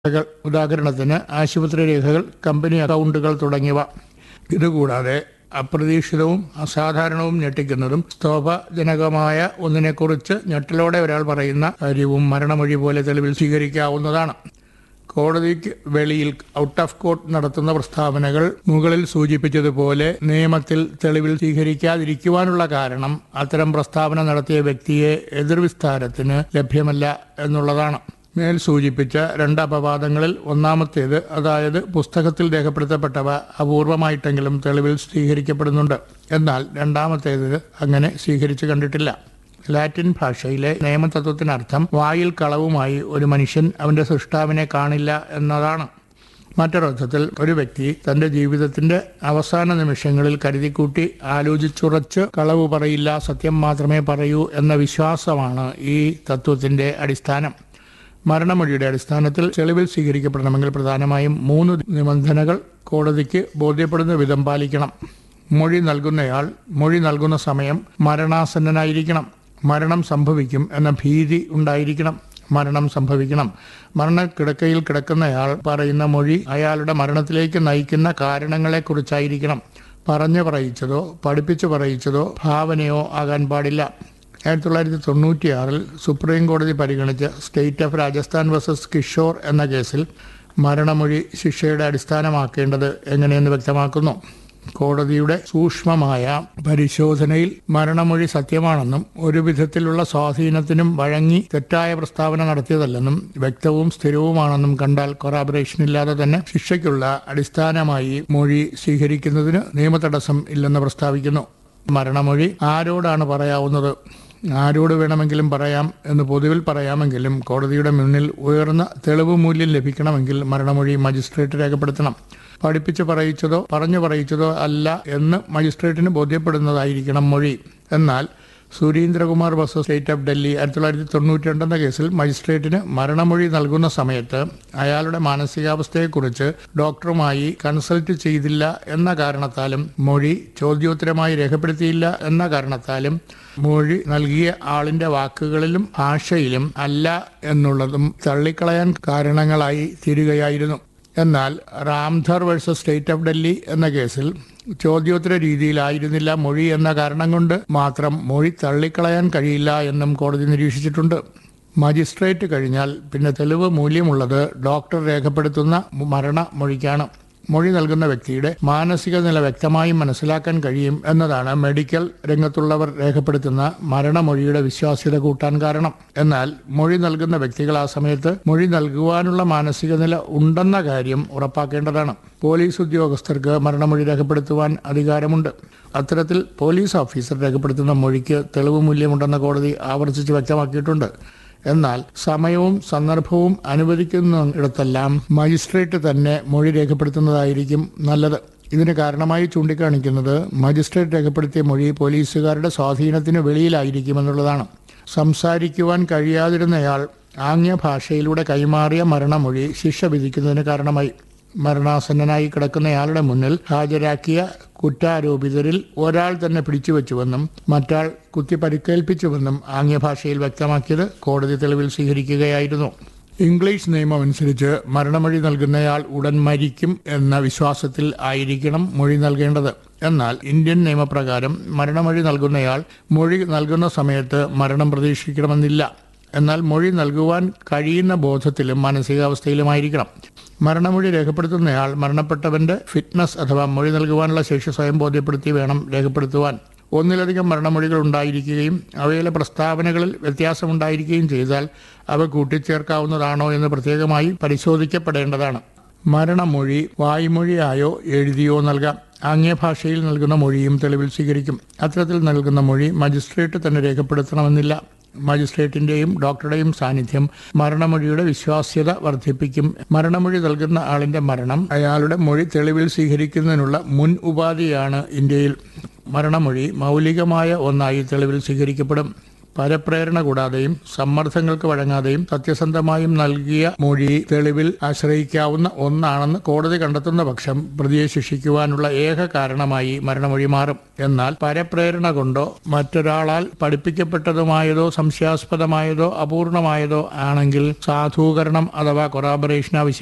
രേഖകൾ ഉദാഹരണത്തിന് ആശുപത്രി രേഖകൾ കമ്പനി അക്കൗണ്ടുകൾ തുടങ്ങിയവ ഇതുകൂടാതെ അപ്രതീക്ഷിതവും അസാധാരണവും ഞെട്ടിക്കുന്നതും സ്തോഭജനകമായ ഒന്നിനെക്കുറിച്ച് ഞെട്ടലോടെ ഒരാൾ പറയുന്ന കാര്യവും മരണമൊഴി പോലെ തെളിവിൽ സ്വീകരിക്കാവുന്നതാണ് കോടതിക്ക് വെളിയിൽ ഔട്ട് ഓഫ് കോർട്ട് നടത്തുന്ന പ്രസ്താവനകൾ മുകളിൽ സൂചിപ്പിച്ചതുപോലെ നിയമത്തിൽ തെളിവിൽ സ്വീകരിക്കാതിരിക്കുവാനുള്ള കാരണം അത്തരം പ്രസ്താവന നടത്തിയ വ്യക്തിയെ എതിർവിസ്താരത്തിന് ലഭ്യമല്ല എന്നുള്ളതാണ് മേൽ സൂചിപ്പിച്ച രണ്ട് അപവാദങ്ങളിൽ ഒന്നാമത്തേത് അതായത് പുസ്തകത്തിൽ രേഖപ്പെടുത്തപ്പെട്ടവ അപൂർവമായിട്ടെങ്കിലും തെളിവിൽ സ്വീകരിക്കപ്പെടുന്നുണ്ട് എന്നാൽ രണ്ടാമത്തേത് അങ്ങനെ സ്വീകരിച്ചു കണ്ടിട്ടില്ല ലാറ്റിൻ ഭാഷയിലെ നിയമതത്വത്തിനർത്ഥം വായിൽ കളവുമായി ഒരു മനുഷ്യൻ അവന്റെ സൃഷ്ടാവിനെ കാണില്ല എന്നതാണ് മറ്റൊരർത്ഥത്തിൽ ഒരു വ്യക്തി തന്റെ ജീവിതത്തിന്റെ അവസാന നിമിഷങ്ങളിൽ കരുതിക്കൂട്ടി ആലോചിച്ചുറച്ച് കളവ് പറയില്ല സത്യം മാത്രമേ പറയൂ എന്ന വിശ്വാസമാണ് ഈ തത്വത്തിന്റെ അടിസ്ഥാനം മരണമൊഴിയുടെ അടിസ്ഥാനത്തിൽ തെളിവിൽ സ്വീകരിക്കപ്പെടണമെങ്കിൽ പ്രധാനമായും മൂന്ന് നിബന്ധനകൾ കോടതിക്ക് ബോധ്യപ്പെടുന്ന വിധം പാലിക്കണം മൊഴി നൽകുന്നയാൾ മൊഴി നൽകുന്ന സമയം മരണാസന്നനായിരിക്കണം മരണം സംഭവിക്കും എന്ന ഭീതി ഉണ്ടായിരിക്കണം മരണം സംഭവിക്കണം മരണക്കിടക്കയിൽ കിടക്കുന്നയാൾ പറയുന്ന മൊഴി അയാളുടെ മരണത്തിലേക്ക് നയിക്കുന്ന കാരണങ്ങളെക്കുറിച്ചായിരിക്കണം പറഞ്ഞു പറയിച്ചതോ പഠിപ്പിച്ചു പറയിച്ചതോ ഭാവനയോ ആകാൻ പാടില്ല ആയിരത്തി തൊള്ളായിരത്തി തൊണ്ണൂറ്റിയാറിൽ സുപ്രീം കോടതി പരിഗണിച്ച state of Rajasthan versus Kishore എന്ന കേസിൽ മരണമൊഴി ശിക്ഷയുടെ അടിസ്ഥാനമാക്കേണ്ടത് എങ്ങനെയെന്ന് വ്യക്തമാക്കുന്നു കോടതിയുടെ സൂക്ഷ്മമായ പരിശോധനയിൽ മരണമൊഴി സത്യമാണെന്നും ഒരു വിധത്തിലുള്ള സ്വാധീനത്തിനും വഴങ്ങി തെറ്റായ പ്രസ്താവന നടത്തിയതല്ലെന്നും വ്യക്തവും സ്ഥിരവുമാണെന്നും കണ്ടാൽ കൊറാബറേഷൻ ഇല്ലാതെ തന്നെ ശിക്ഷയ്ക്കുള്ള അടിസ്ഥാനമായി മൊഴി സ്വീകരിക്കുന്നതിന് നിയമതടസ്സം ഇല്ലെന്ന് പ്രസ്താവിക്കുന്നു മരണമൊഴി ആരോടാണ് പറയാവുന്നത് ആരോട് വേണമെങ്കിലും പറയാം എന്ന് പൊതുവിൽ പറയാമെങ്കിലും കോടതിയുടെ മുന്നിൽ ഉയർന്ന തെളിവ് മൂല്യം ലഭിക്കണമെങ്കിൽ മരണമൊഴി മജിസ്ട്രേറ്റ് രേഖപ്പെടുത്തണം പഠിപ്പിച്ച് പറയിച്ചതോ പറഞ്ഞു പറയിച്ചതോ അല്ല എന്ന് മജിസ്ട്രേറ്റിന് ബോധ്യപ്പെടുന്നതായിരിക്കണം മൊഴി എന്നാൽ Surinder Kumar versus state of Delhi ആയിരത്തി തൊള്ളായിരത്തി തൊണ്ണൂറ്റി രണ്ടെന്ന കേസിൽ മജിസ്ട്രേറ്റിന് മരണമൊഴി നൽകുന്ന സമയത്ത് അയാളുടെ മാനസികാവസ്ഥയെക്കുറിച്ച് ഡോക്ടറുമായി കൺസൾട്ട് ചെയ്തില്ല എന്ന കാരണത്താലും മൊഴി ചോദ്യോത്തരമായി രേഖപ്പെടുത്തിയില്ല എന്ന കാരണത്താലും മൊഴി നൽകിയ ആളിന്റെ വാക്കുകളിലും ഭാഷയിലും അല്ല എന്നുള്ളതും തള്ളിക്കളയാൻ കാരണങ്ങളായി തീരുകയായിരുന്നു എന്നാൽ Ramdhar versus state of Delhi എന്ന കേസിൽ ചോദ്യോത്തര രീതിയിലായിരുന്നില്ല മൊഴി എന്ന കാരണം കൊണ്ട് മാത്രം മൊഴി തള്ളിക്കളയാൻ കഴിയില്ല എന്നും കോടതി നിരീക്ഷിച്ചിട്ടുണ്ട് മജിസ്ട്രേറ്റ് കഴിഞ്ഞാൽ പിന്നെ തെളിവ് മൂല്യമുള്ളത് ഡോക്ടർ രേഖപ്പെടുത്തുന്ന മരണ മൊഴിക്കാണ് മൊഴി നൽകുന്ന വ്യക്തിയുടെ മാനസിക നില വ്യക്തമായും മനസ്സിലാക്കാൻ കഴിയും എന്നതാണ് മെഡിക്കൽ രംഗത്തുള്ളവർ രേഖപ്പെടുത്തുന്ന മരണമൊഴിയുടെ വിശ്വാസ്യത കൂട്ടാൻ കാരണം എന്നാൽ മൊഴി നൽകുന്ന വ്യക്തികൾ ആ സമയത്ത് മൊഴി നൽകുവാനുള്ള മാനസിക നില ഉണ്ടെന്ന കാര്യം ഉറപ്പാക്കേണ്ടതാണ് പോലീസ് ഉദ്യോഗസ്ഥർക്ക് മരണമൊഴി രേഖപ്പെടുത്തുവാൻ അധികാരമുണ്ട് അത്തരത്തിൽ പോലീസ് ഓഫീസർ രേഖപ്പെടുത്തുന്ന മൊഴിക്ക് തെളിവ് മൂല്യമുണ്ടെന്ന് കോടതി ആവർത്തിച്ച് വ്യക്തമാക്കിയിട്ടുണ്ട് എന്നാൽ സമയവും സന്ദർഭവും അനുവദിക്കുന്നിടത്തെല്ലാം മജിസ്ട്രേറ്റ് തന്നെ മൊഴി രേഖപ്പെടുത്തുന്നതായിരിക്കും നല്ലത് ഇതിന് കാരണമായി ചൂണ്ടിക്കാണിക്കുന്നത് മജിസ്ട്രേറ്റ് രേഖപ്പെടുത്തിയ മൊഴി പോലീസുകാരുടെ സ്വാധീനത്തിന് വെളിയിലായിരിക്കുമെന്നുള്ളതാണ് സംസാരിക്കുവാൻ കഴിയാതിരുന്നയാൾ ആംഗ്യ ഭാഷയിലൂടെ കൈമാറിയ മരണമൊഴി ശിക്ഷ വിധിക്കുന്നതിന് കാരണമായി മരണാസന്നനായി കിടക്കുന്നയാളുടെ മുന്നിൽ ഹാജരാക്കിയ കുറ്റാരോപിതരിൽ ഒരാൾ തന്നെ പിടിച്ചുവെച്ചുവെന്നും മറ്റാൾ കുത്തി പരിക്കേൽപ്പിച്ചുവെന്നും ആംഗ്യഭാഷയിൽ വ്യക്തമാക്കിയത് കോടതി തെളിവിൽ സ്വീകരിക്കുകയായിരുന്നു ഇംഗ്ലീഷ് നിയമം അനുസരിച്ച് മരണമൊഴി നൽകുന്നയാൾ ഉടൻ മരിക്കും എന്ന വിശ്വാസത്തിൽ ആയിരിക്കണം മൊഴി നൽകേണ്ടത് എന്നാൽ ഇന്ത്യൻ നിയമപ്രകാരം മരണമൊഴി നൽകുന്നയാൾ മൊഴി നൽകുന്ന സമയത്ത് മരണം പ്രതീക്ഷിക്കണമെന്നില്ല എന്നാൽ മൊഴി നൽകുവാൻ കഴിയുന്ന ബോധത്തിലും മാനസികാവസ്ഥയിലുമായിരിക്കണം മരണമൊഴി രേഖപ്പെടുത്തുന്നയാൾ മരണപ്പെട്ടവന്റെ ഫിറ്റ്നസ് അഥവാ മൊഴി നൽകുവാനുള്ള ശേഷി സ്വയം ബോധ്യപ്പെടുത്തി വേണം രേഖപ്പെടുത്തുവാൻ ഒന്നിലധികം മരണമൊഴികൾ ഉണ്ടായിരിക്കുകയും അവയിലെ പ്രസ്താവനകളിൽ വ്യത്യാസമുണ്ടായിരിക്കുകയും ചെയ്താൽ അവ കൂട്ടിച്ചേർക്കാവുന്നതാണോ എന്ന് പ്രത്യേകമായി പരിശോധിക്കപ്പെടേണ്ടതാണ് മരണമൊഴി വായ്മൊഴിയായോ എഴുതിയോ നൽകാം ആംഗ്യഭാഷയിൽ നൽകുന്ന മൊഴിയും തെളിവിൽ സ്വീകരിക്കും അത്തരത്തിൽ നൽകുന്ന മൊഴി മജിസ്ട്രേറ്റ് തന്നെ രേഖപ്പെടുത്തണമെന്നില്ല മജിസ്ട്രേറ്റിന്റെയും ഡോക്ടറുടെയും സാന്നിധ്യം മരണമൊഴിയുടെ വിശ്വാസ്യത വർദ്ധിപ്പിക്കും മരണമൊഴി നൽകുന്ന ആളിന്റെ മരണം അയാളുടെ മൊഴി തെളിവിൽ സ്വീകരിക്കുന്നതിനുള്ള മുൻ ഉപാധിയാണ് ഇന്ത്യയിൽ മരണമൊഴി മൗലികമായ ഒന്നായി തെളിവിൽ സ്വീകരിക്കപ്പെടും പരപ്രേരണ കൂടാതെയും സമ്മർദ്ദങ്ങൾക്ക് വഴങ്ങാതെയും സത്യസന്ധമായും നൽകിയ മൊഴി തെളിവിൽ ആശ്രയിക്കാവുന്ന ഒന്നാണെന്ന് കോടതി കണ്ടെത്തുന്ന പക്ഷം പ്രതിയെ ശിക്ഷിക്കുവാനുള്ള ഏക കാരണമായി മരണമൊഴി മാറും എന്നാൽ പരപ്രേരണ കൊണ്ടോ മറ്റൊരാളാൽ പഠിപ്പിക്കപ്പെട്ടതുമായതോ സംശയാസ്പദമായതോ അപൂർണമായതോ ആണെങ്കിൽ സാധൂകരണം അഥവാ കൊറാബറേഷൻ ആവശ്യം